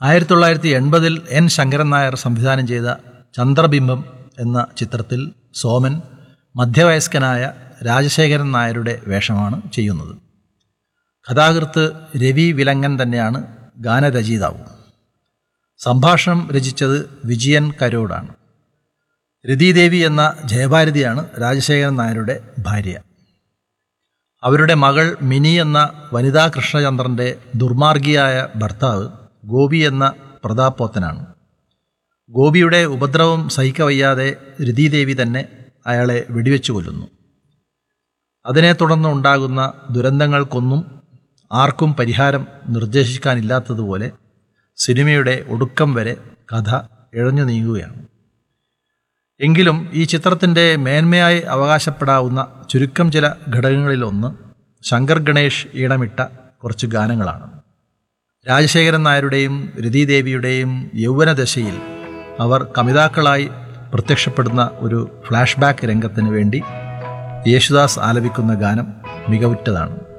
ആയിരത്തി തൊള്ളായിരത്തി എൺപതിൽ എൻ ശങ്കരൻ നായർ സംവിധാനം ചെയ്ത ചന്ദ്രബിംബം എന്ന ചിത്രത്തിൽ സോമൻ മധ്യവയസ്കനായ രാജശേഖരൻ നായരുടെ വേഷമാണ് ചെയ്യുന്നത് കഥാകൃത്ത് രവി വിലങ്ങൻ തന്നെയാണ് ഗാനരചയിതാവും സംഭാഷണം രചിച്ചത് വിജയൻ കരോടാണ് രതീദേവി എന്ന ജയഭാരതിയാണ് രാജശേഖരൻ നായരുടെ ഭാര്യ അവരുടെ മകൾ മിനി എന്ന വനിതാ കൃഷ്ണചന്ദ്രൻ്റെ ദുർമാർഗിയായ ഭർത്താവ് ഗോപി എന്ന പ്രതാപോത്തനാണ് ഗോപിയുടെ ഉപദ്രവം സഹിക്കവയ്യാതെ രതീദേവി തന്നെ അയാളെ വെടിവെച്ചു കൊല്ലുന്നു അതിനെ തുടർന്ന് ഉണ്ടാകുന്ന ദുരന്തങ്ങൾക്കൊന്നും ആർക്കും പരിഹാരം നിർദ്ദേശിക്കാനില്ലാത്തതുപോലെ സിനിമയുടെ ഒടുക്കം വരെ കഥ ഇഴഞ്ഞു നീങ്ങുകയാണ് എങ്കിലും ഈ ചിത്രത്തിൻ്റെ മേന്മയായി അവകാശപ്പെടാവുന്ന ചുരുക്കം ചില ഘടകങ്ങളിലൊന്ന് ശങ്കർ ഗണേഷ് ഈണമിട്ട കുറച്ച് ഗാനങ്ങളാണ് രാജശേഖരൻ നായരുടെയും രതീദേവിയുടെയും യൗവനദശയിൽ അവർ കമിതാക്കളായി പ്രത്യക്ഷപ്പെടുന്ന ഒരു ഫ്ലാഷ് ബാക്ക് രംഗത്തിന് വേണ്ടി യേശുദാസ് ആലപിക്കുന്ന ഗാനം മികവുറ്റതാണ്